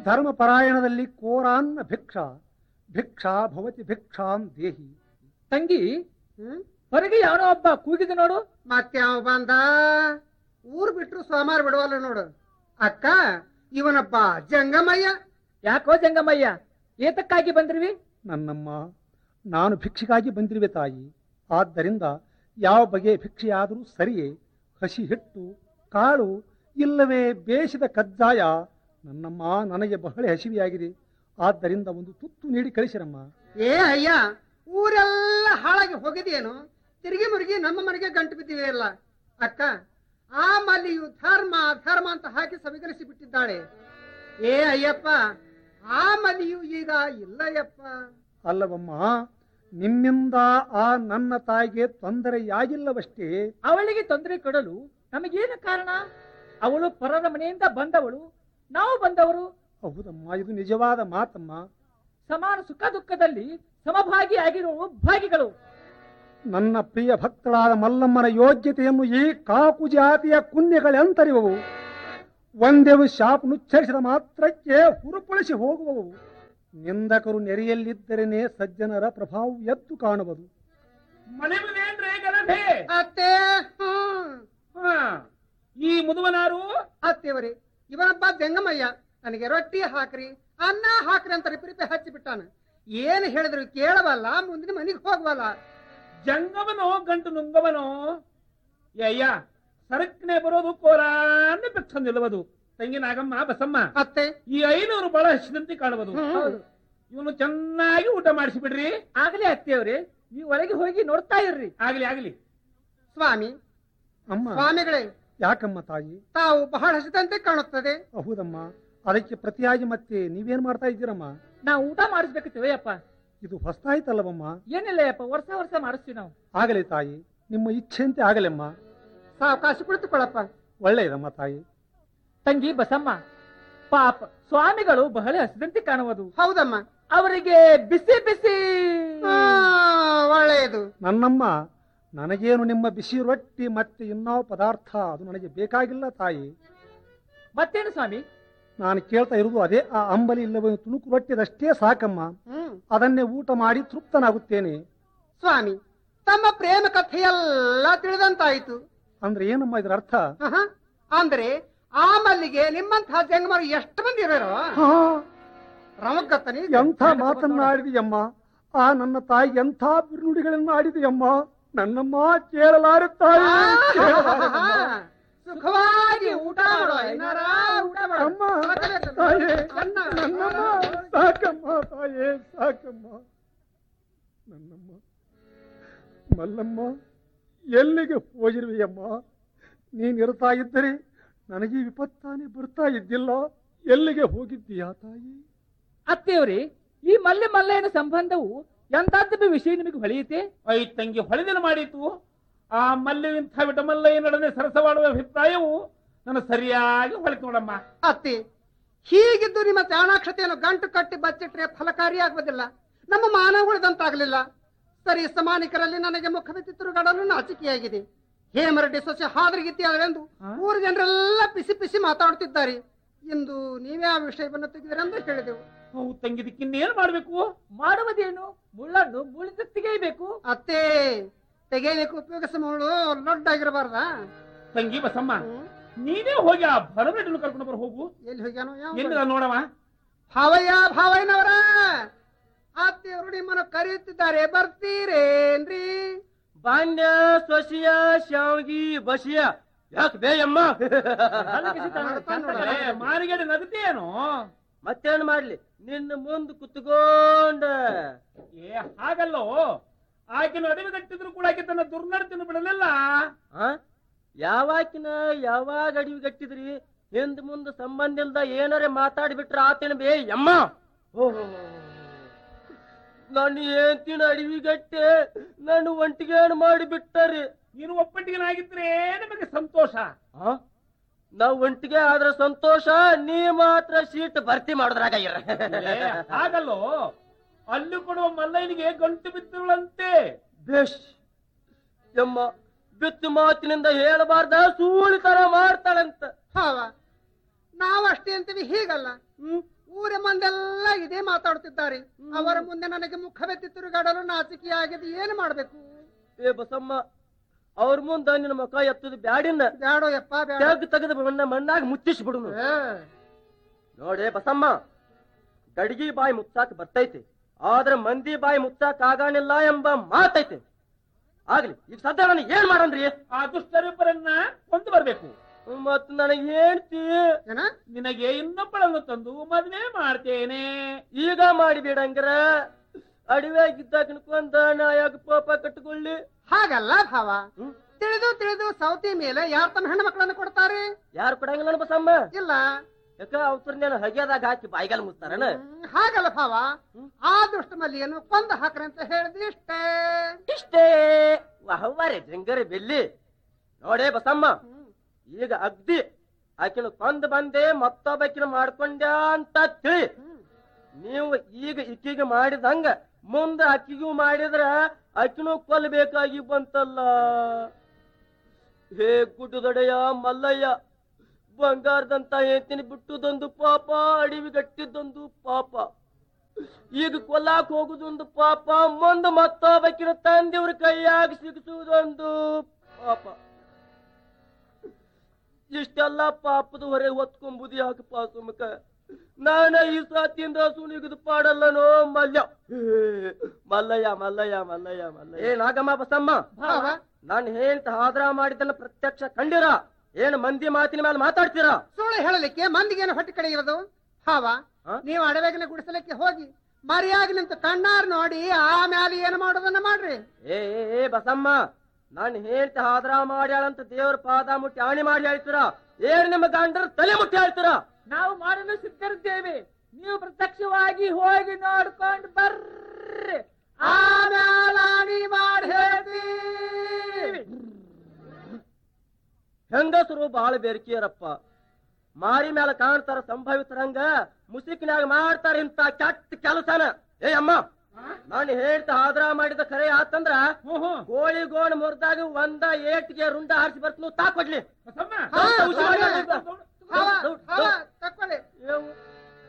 ಧರ್ಮ ಪರಾಯಣದಲ್ಲಿ ಕೋರಾನ್ನ ಭಿಕ್ಷಾ ಭಿಕ್ಷಾ ಭವತಿ ಭಿಕ್ಷಾಂ ದೇಹಿ ತಂಗಿ ಹ್ಮ್ ಹೊರಗೆ ಯಾವನೋ ಒಬ್ಬ ಕೂಗಿದ ನೋಡು ಮತ್ತೆ ಅವ ಬಂದ ಊರ್ ಬಿಟ್ರು ಸೋಮಾರ ಬಿಡುವಲ್ಲ ನೋಡು ಅಕ್ಕ ಇವನೊಬ್ಬ ಜಂಗಮಯ್ಯ ಯಾಕೋ ಜಂಗಮಯ್ಯ ಏತಕ್ಕಾಗಿ ಬಂದ್ರಿವಿ ನನ್ನಮ್ಮ ನಾನು ಭಿಕ್ಷೆಗಾಗಿ ಬಂದಿರುವೆ ತಾಯಿ ಆದ್ದರಿಂದ ಯಾವ ಬಗೆಯ ಭಿಕ್ಷೆಯಾದರೂ ಸರಿಯೇ ಹಸಿ ಹಿಟ್ಟು ಕಾಳು ಇಲ್ಲವೇ ಬೇಯಿಸಿದ ಕಜ್ಜಾಯ ನನ್ನಮ್ಮ ನನಗೆ ಬಹಳ ಹಸಿವೆಯಾಗಿದೆ ಆದ್ದರಿಂದ ಒಂದು ತುತ್ತು ನೀಡಿ ಕಳಿಸಿರಮ್ಮ ಏ ಅಯ್ಯ ಊರೆಲ್ಲ ಹಾಳಾಗಿ ಹೋಗಿದೇನು ತಿರುಗಿ ಮುರುಗಿ ನಮ್ಮ ಮನೆಗೆ ಗಂಟು ಬಿದ್ದಿವೆ ಅಲ್ಲ ಅಕ್ಕ ಆ ಮಲ್ಲಿಯು ಧರ್ಮ ಧರ್ಮ ಅಂತ ಹಾಕಿ ಸವಿಗರಿಸಿ ಬಿಟ್ಟಿದ್ದಾಳೆ ಏ ಅಯ್ಯಪ್ಪ ಆ ಮಲ್ಲಿಯು ಈಗ ಇಲ್ಲಯ್ಯಪ್ಪ ಅಲ್ಲವಮ್ಮ ನಿಮ್ಮಿಂದ ಆ ನನ್ನ ತಾಯಿಗೆ ತೊಂದರೆಯಾಗಿಲ್ಲವಷ್ಟೇ ಅವಳಿಗೆ ತೊಂದರೆ ಕೊಡಲು ನಮಗೇನು ಕಾರಣ ಅವಳು ಪರರ ಮನೆಯಿಂದ ಬಂದವಳು ನಾವು ಬಂದವರು ಹೌದಮ್ಮ ಇದು ನಿಜವಾದ ಮಾತಮ್ಮ ಸಮಾನ ಸುಖ ದುಃಖದಲ್ಲಿ ಸಮಭಾಗಿ ಆಗಿರುವ ಭಾಗಿಗಳು ನನ್ನ ಪ್ರಿಯ ಭಕ್ತಳಾದ ಮಲ್ಲಮ್ಮನ ಯೋಗ್ಯತೆಯನ್ನು ಈ ಕಾಕು ಜಾತಿಯ ಕುನ್ಯಗಳೆಂತರಿವವು ಒಂದೆವು ಶಾಪ್ ನುಚ್ಚರಿಸಿದ ಮಾತ್ರಕ್ಕೆ ಹುರುಪುಳಿಸಿ ಹೋಗುವವು ನಿಂದಕರು ನೆರೆಯಲ್ಲಿದ್ದರೇನೆ ಸಜ್ಜನರ ಪ್ರಭಾವ ಎದ್ದು ಕಾಣುವುದು ಮನೆ ಮನೇನ್ರೇ ಗಲಭೆ ಅತ್ತೆ ಹ್ಮ್ ಹಾ. ಈ ಮುದುವನಾರು ಅತ್ತೇವರಿ ಇವನೊಬ್ಬ ಜಂಗಮಯ್ಯ ನನಗೆ ರೊಟ್ಟಿ ಹಾಕ್ರಿ ಅನ್ನ ಹಾಕ್ರಿ ಅಂತ ರಿಪಿ ಹಚ್ಚಿ ಬಿಟ್ಟಾನ ಏನ್ ಹೇಳಿದ್ರು ಕೇಳವಲ್ಲ ಮುಂದಿನ ಮನೆಗೆ ಹೋಗವಲ್ಲ ಜಂಗಮನೋ ಗಂಟು ನುಂಗವನೋ ಏ ಅಯ್ಯ ಸರಕ್ನೆ ಬರೋದು ಕೋರಾನ್ನ ಬೆಚ್ಚ ನಿಲ್ಲುವುದು ತಂಗಿ ನಾಗಮ್ಮ ಬಸಮ್ಮ ಅತ್ತೆ ಈ ಐನೂರು ಬಹಳ ಹಸಿದಂತೆ ಕಾಣುವುದು ಹ್ಮ್. ಇವನು ಚೆನ್ನಾಗಿ ಊಟ ಮಾಡಿಸಿ ಬಿಡ್ರಿ ಆಗಲೇ ಅತ್ತೆಯವ್ರೆ ನೀವು ಒಳಗೆ ಹೋಗಿ ನೋಡ್ತಾ ಇರ್ರಿ ಆಗ್ಲಿ ಆಗ್ಲಿ ಸ್ವಾಮಿ ಅಮ್ಮ ಸ್ವಾಮಿಗಳೇ ಯಾಕಮ್ಮ ತಾಯಿ ತಾವು ಬಹಳ ಹಸಿದಂತೆ ಕಾಣುತ್ತದೆ ಹೌದಮ್ಮ ಅದಕ್ಕೆ ಪ್ರತಿಯಾಗಿ ಮತ್ತೆ ನೀವೇನ್ ಮಾಡ್ತಾ ಇದ್ದೀರಮ್ಮ ನಾವು ಊಟ ಮಾಡಿಸ್ಬೇಕಿತ್ತು ಅಯ್ಯಪ್ಪ ಇದು ಹೊಸ್ತಾಯ್ತಲ್ಲವಮ್ಮ ಏನಿಲ್ಲ ಅಯ್ಯಪ್ಪ ವರ್ಷ ವರ್ಷ ಮಾಡಿಸ್ತೀವಿ ನಾವು ಆಗಲಿ ತಾಯಿ ನಿಮ್ಮ ಇಚ್ಛೆಯಂತೆ ಆಗಲೆಮ್ಮ ಸಾವಕಾಶ ಕುಳಿತುಕೊಳ್ಳಪ್ಪ ಒಳ್ಳೆಯದಮ್ಮ ತಾಯಿ ತಂಗಿ ಬಸಮ್ಮ ಪಾಪ ಸ್ವಾಮಿಗಳು ಬಹಳ ಹಸಿದಂತೆ ಕಾಣುವುದು ಹೌದಮ್ಮ ಅವರಿಗೆ ಬಿಸಿ ಬಿಸಿ ಆ, ಒಳ್ಳೆಯದು ನನ್ನಮ್ಮ ನನಗೇನು ನಿಮ್ಮ ಬಿಸಿ ರೊಟ್ಟಿ ಮತ್ತೆ ಇನ್ನೋ ಪದಾರ್ಥ ಅದು ನನಗೆ ಬೇಕಾಗಿಲ್ಲ ತಾಯಿ ಮತ್ತೇನು ಸ್ವಾಮಿ ನಾನು ಕೇಳ್ತಾ ಇರುವುದು ಅದೇ ಆ ಅಂಬಲಿ ಇಲ್ಲವೇ ತುಣುಕು ರೊಟ್ಟಿದಷ್ಟೇ ಸಾಕಮ್ಮ ಹ್ಮ್ ಅದನ್ನೇ ಊಟ ಮಾಡಿ ತೃಪ್ತನಾಗುತ್ತೇನೆ ಸ್ವಾಮಿ ತಮ್ಮ ಪ್ರೇಮ ಕಥೆಯೆಲ್ಲ ತಿಳಿದಂತಾಯಿತು ಅಂದ್ರೆ ಏನಮ್ಮ ಇದರ ಅರ್ಥ ಆಹಾ. ಅಂದ್ರೆ ಆ ಮಲ್ಲಿಗೆ ನಿಮ್ಮಂತಹ ಜಂಗಮರು ಎಷ್ಟು ಮಂದಿ ಇರೋರು ಹಾ, ರಮಗತ್ತನಿ ಎಂಥ ಮಾತನ್ನ ಆಡಿದೆಯಮ್ಮ ಆ ನನ್ನ ತಾಯಿ ಎಂಥ ಬಿರುನುಡಿಗಳನ್ನು ಆಡಿದೆಯಮ್ಮ ನನ್ನಮ್ಮ ಕೇಳಲಾರೆ ತಾಯಿ ಕೇಳಲಾರೆನಮ್ಮ. ಸುಖವಾಗಿ ಊಟ ಮಾಡೋ ಏನಾರ ಊಟ ಮಾಡೋ ಅಮ್ಮ ತಾಯೇ ಅನ್ನ ನನ್ನಮ್ಮ ಸಾಕಮ್ಮ ತಾಯೇ ಸಾಕಮ್ಮ ನನ್ನಮ್ಮ ಮಲ್ಲಮ್ಮ ಎಲ್ಲಿಗೆ ಹೋಗಿರುವೆಯಮ್ಮ ನೀನಿರ್ತಾ ಇದ್ದರೆ ನನಗೆ ಈ ವಿಪತ್ತಾನೆ ಬರ್ತಾ ಇದ್ದಿಲ್ಲ ಎಲ್ಲಿಗೆ ಹೋಗಿದ್ದೀಯಾ ತಾಯಿ ಅತ್ತೆಯವ್ರಿ ಈ ಮಲ್ಲೆ ಮಲ್ಲೆಯನ ಸಂಬಂಧವು ಎಂತಾದ್ದು ವಿಷಯ ನಿಮಗೆ ಹೊಳೆಯುತ್ತೆ ಐ ತಂಗಿ ಹೊಳೆದನ ಮಾಡಿತು ಆ ಮಲ್ಲಿವಿಂಥ ವಿಟಮಲ್ಲಯ್ಯ ನಡನೆ ಸರಸವಾಡುವ ಅಭಿಪ್ರಾಯವು ನನ್ನ ಸರಿಯಾಗಿ ಹೊಳಿತು ನೋಡಮ್ಮ ಅತ್ತಿ ಹೀಗಿದ್ದು ನಿಮ್ಮ ಚಾಣಾಕ್ಷತೆಯನ್ನು ಗಂಟು ಕಟ್ಟಿ ಬಚ್ಚಿಟ್ರೆ ಫಲಕಾರಿಯಾಗುವುದಿಲ್ಲ ನಮ್ಮ ಮಾನ ಉಳಿದಂತಾಗಲಿಲ್ಲ ಸರಿ ಸಮಾನಿಕರಲ್ಲಿ ನನಗೆ ಮುಖವೆತ್ತಿ ತಿರುಗಾಡಲು ನಾಚಿಕೆಯಾಗಿದೆ ಹೇಮರೆಡ್ಡಿ ಸೊಸೆ ಹಾದರಿಗಿತ್ತಿಯಾದರೆಂದು ಊರ ಜನರೆಲ್ಲ ಪಿಸಿ ಪಿಸಿ ಮಾತಾಡುತ್ತಿದ್ದಾರೆ ಇಂದು ನೀವೇ ಆ ವಿಷಯವನ್ನು ತೆಗೆದಿರೆಂದು ಹೇಳಿದೆವು ಅವು ತಂಗಿದಕ್ಕಿನ್ನೇನು ಮಾಡ್ಬೇಕು ಮಾಡುವುದೇನು ಮುಳ್ಳನ್ನು ಮುಳಿದ ತೆಗೆಯಬೇಕು ಅತ್ತೆ ತೆಗೆಯಲಿಕ್ಕೆ ಉಪಯೋಗಿಸುವವಳು ಲೊಡ್ಡಾಗಿರಬಾರ್ದ ತಂಗಿ ಬಸಮ್ಮ ನೀನೇ ಹೋಗಿ ಆ ಭರಮೆಡ್ಲು ಕರ್ಕೊಂಡು ಬರ ಹೋಗು ಎಲ್ಲಿ ಹೋಗ್ಯಾನೋ ಯಾವ ಎಲ್ಲಿದ ನೋಡವ ಭಾವಯ್ಯ ಭಾವಯ್ಯನವರ ಅತ್ತೆಯವರು ನಿಮ್ಮನ್ನು ಕರೆಯುತ್ತಿದ್ದಾರೆ ಬರ್ತೀರೇನ್ರಿ ಬಾಂಡ್ಯ ಸೊಸಿಯ ಶಾವ್ಗಿ ಬಸಿಯ ಯಾಕೆ ಬೇಯಮ್ಮ ಏ, ಮಾರಿಗಡೆ ನಗತಿಯೇನು ಮತ್ತೇನ್ ಮಾಡ್ಲಿ ನಿನ್ನ ಮುಂದ್ ಕುತ್ಕೊಂಡ ಏ ಹಾಗಲ್ಲೋ ಆಕೆನು ಅಡವಿ ಕಟ್ಟಿದ್ರು ಕೂಡ ಆಕೆ ತನ್ನ ದುರ್ನಡತೆಯನ್ನು ಬಿಡಲಿಲ್ಲ ಆ? ಯಾವಾಕಿನ ಯಾವಾಗ ಅಡಿವಿ ಗಟ್ಟಿದ್ರಿ ಹಿಂದ್ ಮುಂದ್ ಸಂಬಂಧ ಇಲ್ದ ಏನಾರೆ ಮಾತಾಡ್ಬಿಟ್ರ ಆತೇನ ಬೇ ಯಮ್ಮ ಓಹೋ ನಾನು ಏಂತಿನ ಅಡಿವಿ ಗಟ್ಟೆ ನಾನು ಒಂಟಿಗೇನು ಮಾಡಿ ಬಿಟ್ಟರಿ ನೀನು ಒಪ್ಪಟ್ಟಿಗೆನಾಗಿದ್ರೆ ನಿಮಗೆ ಸಂತೋಷ ಆ? ನಾವ್ ಒಂಟಿಗೆ ಆದ್ರ ಸಂತೋಷ ನೀ ಮಾತ್ರ ಸೀಟ್ ಭರ್ತಿ ಮಾಡೋದ್ರಾಗ ಇರ ಏ, ಹಾಗಲ್ಲೋ ಅಲ್ಲಿ ಕೊಡುವ ಮಲ್ಲಯ್ಯನಿಗೆ ಗಂಟು ಬಿದ್ದಿರುಳಂತೆ ಬೇಷ್ ಯಮ್ಮ ಬಿತ್ತು ಮಾತಿನಿಂದ ಹೇಳಬಾರ್ದ ಸೂಳಿ ತರ ಮಾಡ್ತಾಳಂತ ಹಾವ ನಾವಷ್ಟೇ ಅಂತೀವಿ ಹೀಗಲ್ಲ ಹ್ಮ್ ಊರ ಮಂದೆಲ್ಲ ಇದೇ ಮಾತಾಡುತ್ತಿದ್ದಾರೆ ಅವರ ಮುಂದೆ ನನಗೆ ಮುಖವೆತ್ತಿ ತಿರುಗಾಡಲು ನಾಚಿಕೆಯಾಗಿದೆ ಏನು ಮಾಡ್ಬೇಕು ಏ ಬಸಮ್ಮ ಅವ್ರ ಮುಂದ ನಿನ್ನ ಮುಖ ಎತ್ತದ ಬ್ಯಾಡಿನ ಬ್ಯಾಡೋ ಯಪ್ಪ ಬ್ಯಾಡ ತೆಗ್ ತೆಗೆದು ಮಣ್ಣ ಮಣ್ಣಾಗ ಮುಚ್ಚಿಸಿ ಬಿಡುನು ಏ, ನೋಡೇ ಬಸಮ್ಮ ಗಡಿಗೆ ಬಾಯಿ ಮುಚ್ಚಾಕ ಬರ್ತೈತಿ ಆದ್ರೆ ಮಂದಿ ಬಾಯಿ ಮುಚ್ಚಾಕ ಆಗಾಣಿಲ್ಲ ಎಂಬ ಮಾತೈತಿ ಆಗ್ಲಿ ಈಗ ಸದ್ಯ ನಾನು ಏನ್ ಮಾಡನ್ರಿ ಆ ದುಷ್ಟರಿಬ್ಬರನ್ನ ಕೊಂದು ಬರ್ಬೇಕು ಮತ್ ನನಗೆ ಹೇಳ್ತಿ ಏನ ನಿನಗೆ ಇನ್ನೊಬ್ಬಳನ್ನು ತಂದು ಮದುವೆ ಮಾಡ್ತೇನೆ ಈಗ ಮಾಡಿಬೇಡಂಗ್ರ ಅಡಿವೆಯಾಗಿದ್ದಾಗ ಕೊಂದ ನಾ ಯಾಕೆ ಪಾಪ ಕಟ್ಟಿಕೊಳ್ಳಿ ಹಾಗಲ್ಲ ಭಾವ ಹ್ಮ್? ತಿಳಿದು ತಿಳಿದು ಸೌತಿ ಮೇಲೆ ಯಾರು ತಮ್ಮ ಹೆಣ್ಣು ಮಕ್ಕಳನ್ನು ಕೊಡ್ತಾರೆ ಯಾರು ಕೊಡಂಗಿಲ್ಲ ಬಸಮ್ಮ ಇಲ್ಲ ಯಾಕ ಅವ್ರ ನಾನು ಹಗೆದಾಗ ಹಾಕಿ ಬಾಯಿಗಾಲ ಮುಚ್ತಾರನ ಹ್ಮ್, ಹಾಗಲ್ಲ ಭಾವ ಹ್ಮ್. ಆ ದುಷ್ಟ ಮಲ್ಲಿಯನ್ನು ಕೊಂದು ಹಾಕ್ರಿ ಅಂತ ಹೇಳಿದ್ ಇಷ್ಟೇ ಇಷ್ಟೇ ವಹವಾರೆ ಜಂಗರೆ ಬೆಲ್ಲಿ ನೋಡೇ ಬಸಮ್ಮ ಈಗ ಅಗ್ದಿ ಆಕಿನ ಕೊಂದ್ ಬಂದೆ ಮತ್ತೊಬ್ಬಕಿನ ಮಾಡ್ಕೊಂಡ್ಯ ಅಂತ ತಿಳಿ ನೀವು ಈಗ ಇಕ್ಕಿಗೆ ಮಾಡಿದಂಗ ಮುಂದ ಅಕ್ಕಿಗೂ ಮಾಡಿದ್ರ ಅಕ್ಕಿನೂ ಕೊಲ್ಲಬೇಕಾಗಿ ಬಂತಲ್ಲ ಹೇ ಗುಡ್ಡದೊಡೆಯ ಮಲ್ಲಯ್ಯ ಬಂಗಾರದಂತ ಏತಿನಿ ಬಿಟ್ಟುದೊಂದು ಪಾಪ ಅಡಿವಿ ಗಟ್ಟಿದ್ದೊಂದು ಪಾಪ ಈಗ ಕೊಲ್ಲಾಕ್ ಹೋಗುದೊಂದು ಪಾಪ ಮುಂದೆ ಮತ್ತೊಬ್ಬಕಿನ ತಂದೆಯವ್ರ ಕೈಯಾಗ ಸಿಗಿಸುವುದೊಂದು ಪಾಪ ಇಷ್ಟೆಲ್ಲ ಪಾಪದ ಹೊರೆ ಹೊತ್ಕೊಂಬುದು ಯಾಕಪ್ಪ ಸುಮಕ ನಾನ ಈ ಸಾತಿಯಿಂದ ಸುನಿಗದು ಪಾಡಲ್ಲನೋ ಮಲ್ಯ ಹೇ, ಮಲ್ಲಯ್ಯ ಮಲ್ಲಯ್ಯ ಮಲ್ಲಯ್ಯ ಮಲ್ಲಯ್ಯ ಏ ನಾಗಮ್ಮ ಬಸಮ್ಮ ಭಾವ ನಾನು ಹೇಳ್ತ ಹಾದ್ರ ಮಾಡಿದ್ದನ್ನ ಪ್ರತ್ಯಕ್ಷ ಕಂಡಿರ ಏನ್ ಮಂದಿ ಮಾತಿನ ಮೇಲೆ ಮಾತಾಡ್ತೀರಾ ಸುಳ್ಳು ಹೇಳಲಿಕ್ಕೆ ಮಂದಿಗೇನು ಹೊಟ್ಟೆ ಕಡೆ ಇರೋದು ಭಾವ ಹ? ನೀವು ಅಡವೆಗಿನ ಗುಡಿಸಲಿಕ್ಕೆ ಹೋಗಿ ಮರಿಯಾಗಿ ನಿಂತು ಕಣ್ಣಾರ್ ನೋಡಿ ಆಮ್ಯಾಲೆ ಏನು ಮಾಡೋದನ್ನ ಮಾಡ್ರಿ ಏ ಏ, ಏ ಬಸಮ್ಮ ನಾನು ಹೇಳ್ತ ಹಾದ್ರ ಮಾಡ್ಯಾಳಂತ ದೇವ್ರ ಪಾದ ಮುಟ್ಟಿ ಆಣಿ ಮಾಡಿ ಹೇಳ್ತೀರಾ ಏನ್ ನಿಮ್ಮ ಗಂಡರ ತಲೆ ಮುಟ್ಟಿ ಹೇಳ್ತೀರಾ ನಾವು ಮಾಡಲು ಸಿದ್ಧರಿದ್ದೇವೆ ನೀವು ಪ್ರತ್ಯಕ್ಷವಾಗಿ ಹೋಗಿ ನೋಡ್ಕೊಂಡು ಬರ್ರಿ ಆಮ್ಯಾಲ ಆಣಿ ಮಾಡಿ ಹೇಳ್ತೀವಿ ಹೆಂಗಸರು ಬಹಳ ಬೇರಿಕೆಯರಪ್ಪ ಮಾರಿ ಮೇಲೆ ಕಾಣ್ತಾರ ಸಂಭವಿತರಂಗ ಮುಸುಕಿನಾಗ ಮಾಡ್ತಾರ ಇಂತ ಕೆಟ್ಟ ಕೆಲಸನ ಏ ಅಮ್ಮ ನಾನು ಹೇಳ್ತ ಹಾದ್ರ ಮಾಡಿದ ಖರೆ ಆತಂದ್ರ ಹ್ಞೂ ಹ್ಞೂ ಗೋಳಿ ಗೋಣ ಮುರಿದಾಗ ಒಂದ ಏಟ್ಗೆ ರುಂಡ ಹಾರಿಸಿ ಬರ್ತೀನಿ ತಾ ಕೊಡ್ಲಿ ಬಸಮ್ಮ ಹಾ, ಔಷಧಿ ಭಾವ, ಮಾಡಿ ಬಾ. ಭಾವ, ದೌಡ್, ಭಾವ, ದೌಡ್. ತಕ್ಕೊಳ್ಳಿ ಏವ್-